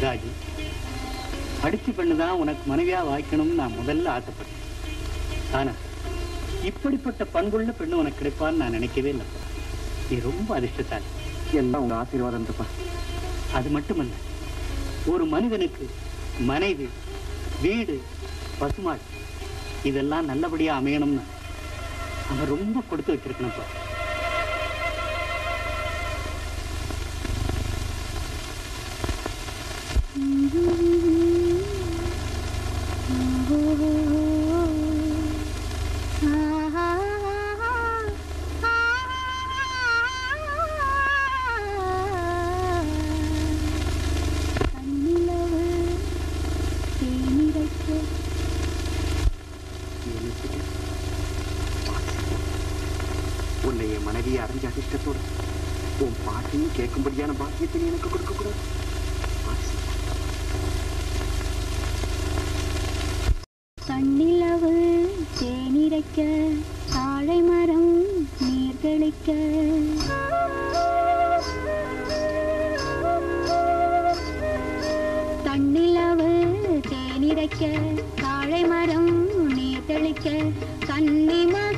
ராஜு படிச்சு பெண்ணு தான் உனக்கு மனைவியா வாய்க்கணும்னு நான் முதல்ல ஆசைப்பட்டேன் ஆனா இப்படிப்பட்ட பண்புள்ள பெண்ணு உனக்கு கிடைப்பான்னு நான் நினைக்கவே இல்லைப்பா நீ ரொம்ப அதிர்ஷ்டசாலி எல்லாம் உங்க ஆசீர்வாதம் தப்பா அது மட்டுமல்ல ஒரு மனிதனுக்கு மனைவி வீடு பசுமாடு இதெல்லாம் நல்லபடியா அமையணும்னு அவன் ரொம்ப கொடுத்து வச்சிருக்கணும்ப்பா உன்னை என் மனைவியை அடைஞ்ச அதிர்ஷ்டத்தோட உன் பாட்டையும் கேட்கும்படியான பாக்கியத்தை நீ எனக்கு கொடுக்க கூடாது கண்ணிலவு தேனிரைக்க தாழை மரம் நீர்களிக்க தண்ணிலவு தேனிரைக்க தாழை மரம் நீர் தெளிக்க கன்னிமர